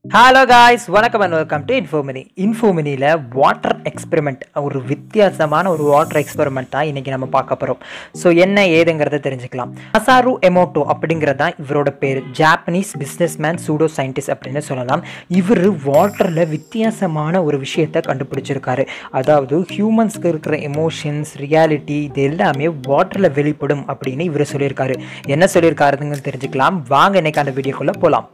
hello guys வணக்கம் and welcome to Infomini இன்ஃபோமினியில் water experiment ஒரு வித்தியாசமான ஒரு வாட்டர் எக்ஸ்பெரிமெண்ட் தான் இன்றைக்கி நம்ம பார்க்க போகிறோம் ஸோ என்ன ஏதுங்கிறத தெரிஞ்சுக்கலாம் அசாரு எமோட்டோ அப்படிங்கிறது தான் இவரோட பேர் Japanese businessman pseudo scientist அப்படின்னு சொல்லலாம் இவர் வாட்டரில் வித்தியாசமான ஒரு விஷயத்தை கண்டுபிடிச்சிருக்காரு அதாவது ஹியூமன்ஸ்க்கு இருக்கிற எமோஷன்ஸ் ரியாலிட்டி இது எல்லாமே வாட்டரில் வெளிப்படும் அப்படின்னு இவர் சொல்லியிருக்காரு என்ன சொல்லியிருக்காருன்னு தெரிஞ்சுக்கலாம் வாங்க இன்னைக்கு அந்த வீடியோக்குள்ளே போகலாம்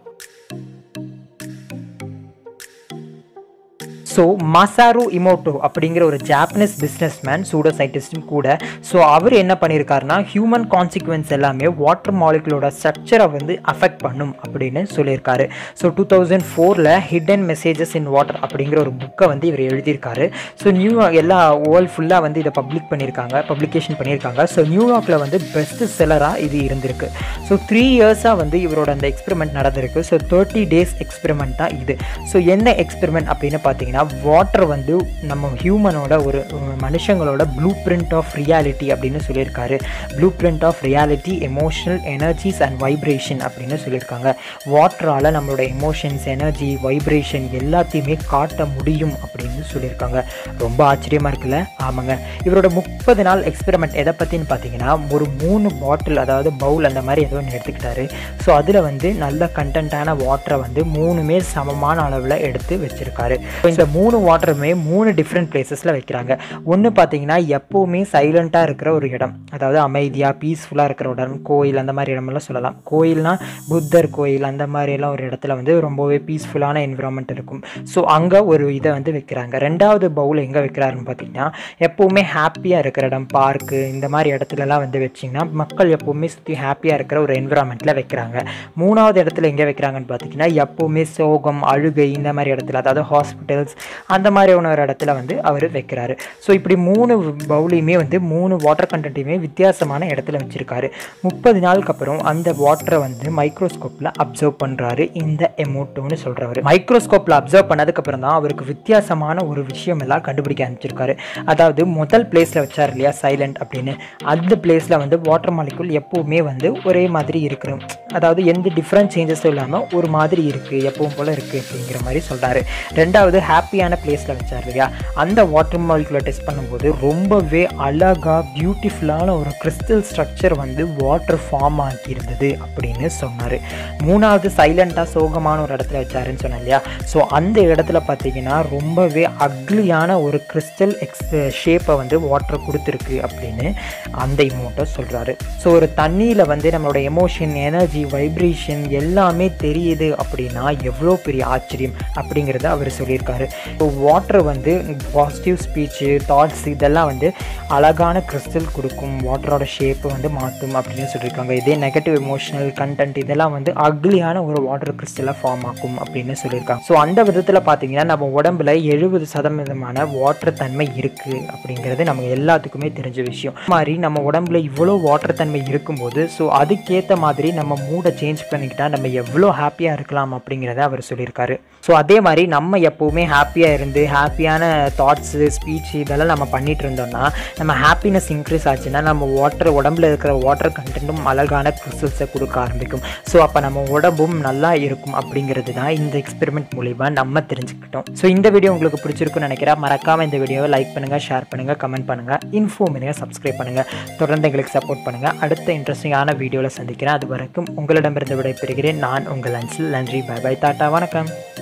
ஸோ மசாரு இமோட்டோ அப்படிங்கிற ஒரு ஜாப்பனீஸ் பிஸ்னஸ் மேன் சூடோ சயின்டிஸ்டும் கூட ஸோ அவர் என்ன பண்ணியிருக்காருன்னா ஹியூமன் கான்சிக்வன்ஸ் எல்லாமே வாட்டர் மாலிகுலோட ஸ்ட்ரக்சரை வந்து அஃபெக்ட் பண்ணும் அப்படின்னு சொல்லியிருக்காரு ஸோ டூ தௌசண்ட் ஃபோரில் ஹிடன் மெசேஜஸ் இன் வாட்டர் அப்படிங்கிற ஒரு புக்கை வந்து இவர் எழுதியிருக்காரு ஸோ நியூ எல்லா வேர்ல்ட் ஃபுல்லாக வந்து இதை பப்ளிக் பண்ணியிருக்காங்க பப்ளிகேஷன் பண்ணியிருக்காங்க ஸோ நியூயார்க்கில் வந்து பெஸ்ட் செல்லராக இது இருந்திருக்கு ஸோ த்ரீ இயர்ஸாக வந்து இவரோட அந்த எக்ஸ்பெரிமெண்ட் நடந்திருக்கு ஸோ தேர்ட்டி டேஸ் எக்ஸ்பெரிமெண்ட் தான் இது ஸோ என்ன எக்ஸ்பெரிமெண்ட் அப்படின்னு பார்த்தீங்கன்னா வாட்டர் வந்து நம்ம ஹியூமனோட ஒரு அஹ், மனுஷங்களோட ப்ளூ பிரிண்ட் ஆஃப் ரியாலிட்டி அப்படின்னு சொல்லியிருக்காரு blueprint of reality emotional energies and vibration அப்படின்னு சொல்லியிருக்காங்க வாட்டரால் நம்மளோட எமோஷன்ஸ் எனர்ஜி வைப்ரேஷன் எல்லாத்தையுமே காட்ட முடியும் அப்படின்னு சொல்லியிருக்காங்க ரொம்ப ஆச்சரியமாக இருக்குல்ல ஆமாங்க இவரோட முப்பது நாள் எக்ஸ்பெரிமெண்ட் எதை பற்றின்னு பார்த்தீங்கன்னா ஒரு மூணு பாட்டில் அதாவது பவுல் அந்த மாதிரி ஏதோ ஒன்று எடுத்துக்கிட்டாரு ஸோ அதில் வந்து நல்ல கண்டென்ட்டான வாட்டரை வந்து மூணுமே சமமான அளவில் எடுத்து வச்சுருக்காரு இந்த மூணு வாட்டருமே மூணு டிஃப்ரெண்ட் பிளேசஸில் வைக்கிறாங்க ஒன்று பார்த்தீங்கன்னா எப்போவுமே சைலண்ட்டாக இருக்கிற ஒரு இடம் அதாவது அமைதியாக பீஸ்ஃபுல்லாக இருக்கிற இடம் கோயில் அந்த மாதிரி இடமெல்லாம் சொல்லலாம் கோயில்னா புத்தர் கோயில் அந்த மாதிரியெல்லாம் ஒரு இடத்துல வந்து ரொம்பவே பீஸ்ஃபுல்லான என்விரான்மெண்ட் இருக்கும் ஸோ அங்கே ஒரு இதை வந்து வைக்கிறாங்க ரெண்டாவது பவுல் எங்கே வைக்கிறாருன்னு பார்த்தீங்கன்னா எப்போவுமே ஹாப்பியாக இருக்கிற இடம் பார்க்கு இந்த மாதிரி இடத்துலலாம் வந்து வச்சிங்கன்னா மக்கள் எப்போவுமே சுற்றி ஹாப்பியாக இருக்கிற ஒரு என்விரான்மெண்ட்டில் வைக்கிறாங்க மூணாவது இடத்துல எங்கே வைக்கிறாங்கன்னு பார்த்தீங்கன்னா எப்போவுமே சோகம் அழுகை இந்த மாதிரி இடத்துல அதாவது ஹாஸ்பிட்டல்ஸ் அந்த மாதிரியான ஒரு இடத்துல வந்து அவர் வைக்கிறாரு ஸோ இப்படி மூணு பவுலையுமே வந்து மூணு வாட்டர் கண்டென்ட்டையுமே வித்தியாசமான இடத்துல வச்சுருக்காரு முப்பது நாளுக்கு அப்புறம் அந்த வாட்டரை வந்து மைக்ரோஸ்கோப்பில் அப்சர்வ் பண்ணுறாரு இந்த எமோட்டோன்னு சொல்கிறவர் மைக்ரோஸ்கோப்பில் அப்சர்வ் பண்ணதுக்கப்புறம் தான் அவருக்கு வித்தியாசமான ஒரு விஷயம் எல்லாம் கண்டுபிடிக்க ஆரம்பிச்சிருக்காரு அதாவது முதல் பிளேஸில் வச்சார் இல்லையா சைலண்ட் அப்படின்னு அந்த பிளேஸில் வந்து வாட்டர் மாலிகுல் எப்போவுமே வந்து ஒரே மாதிரி இருக்கிறோம் அதாவது எந்த டிஃப்ரெண்ட் சேஞ்சஸும் இல்லாமல் ஒரு மாதிரி இருக்குது எப்பவும் போல் இருக்குது அப்படிங்கிற மாதிரி சொல்கிறாரு ரெண்டாவது ஹாப்பியான பிளேஸில் வச்சார் இல்லையா அந்த வாட்டர் மாலிகுலை டெஸ்ட் பண்ணும்போது ரொம்பவே அழகாக பியூட்டிஃபுல்லான ஒரு கிறிஸ்டல் ஸ்ட்ரக்சர் வந்து வாட்டர் ஃபார்ம் ஆகியிருந்தது அப்படின்னு சொன்னார் மூணாவது சைலண்ட்டாக சோகமான ஒரு இடத்துல வச்சாருன்னு சொன்னேன் இல்லையா ஸோ அந்த இடத்துல பார்த்தீங்கன்னா ரொம்பவே அக்லியான ஒரு கிறிஸ்டல் எக்ஸ் ஷேப்பை வந்து வாட்டர் கொடுத்துருக்கு அப்படின்னு அந்த இமோட்டை சொல்கிறாரு ஸோ ஒரு தண்ணியில் வந்து நம்மளோட எமோஷன் எனர்ஜி வைப்ரேஷன் எல்லாமே தெரியுது அப்படின்னா எவ்வளோ பெரிய ஆச்சரியம் அப்படிங்கிறத அவர் சொல்லியிருக்காரு ஸோ வாட்டர் வந்து பாசிட்டிவ் ஸ்பீச்சு தாட்ஸ் இதெல்லாம் வந்து அழகான கிறிஸ்டல் கொடுக்கும் வாட்டரோட ஷேப்பை வந்து மாற்றும் அப்படின்னு சொல்லியிருக்காங்க இதே நெகட்டிவ் எமோஷனல் கண்டென்ட் இதெல்லாம் வந்து அக்லியான ஒரு வாட்டர் கிறிஸ்டலாக ஃபார்ம் ஆகும் அப்படின்னு சொல்லியிருக்காங்க ஸோ அந்த விதத்தில் பார்த்தீங்கன்னா நம்ம உடம்புல எழுபது சதவீதமான வாட்டர் தன்மை இருக்குது அப்படிங்கிறது நம்ம எல்லாத்துக்குமே தெரிஞ்ச விஷயம் அது மாதிரி நம்ம உடம்புல இவ்வளோ வாட்டர் தன்மை இருக்கும்போது ஸோ அதுக்கேற்ற மாதிரி நம்ம மூடை சேஞ்ச் பண்ணிக்கிட்டா நம்ம எவ்வளோ ஹாப்பியாக இருக்கலாம் அப்படிங்கிறத அவர் சொல்லியிருக்காரு ஸோ அதே மாதிரி நம்ம எப்போவுமே ஹாப்பியாக இருந்து ஹாப்பியான தாட்ஸு ஸ்பீச் இதெல்லாம் நம்ம பண்ணிட்டு இருந்தோம்னா நம்ம ஹாப்பினஸ் இன்க்ரீஸ் ஆச்சுன்னா நம்ம வாட்டர் உடம்புல இருக்கிற வாட்டர் கண்டென்ட்டும் அழகான கிறிஸ்டல்ஸை கொடுக்க ஆரம்பிக்கும் ஸோ அப்போ நம்ம உடம்பும் நல்லா இருக்கும் அப்படிங்கிறது தான் இந்த எக்ஸ்பெரிமெண்ட் மூலிமா நம்ம தெரிஞ்சுக்கிட்டோம் ஸோ இந்த வீடியோ உங்களுக்கு பிடிச்சிருக்குன்னு நினைக்கிறேன் மறக்காமல் இந்த வீடியோவை லைக் பண்ணுங்கள் ஷேர் பண்ணுங்கள் கமெண்ட் பண்ணுங்கள் இன்ஃபோ பண்ணுங்கள் சப்ஸ்கிரைப் பண்ணுங்கள் தொடர்ந்து எங்களுக்கு சப்போர்ட் பண்ணுங்கள் அடுத்த இன்ட்ரெஸ்டிங்கான வீடியோவில் சந்திக்கிறேன் அது வரைக்கும் உங்களிடமிருந்து விடைபெறுகிறேன் நான் உங்கள் அன்சில் நன்றி பை பை டாட்டா வணக்கம்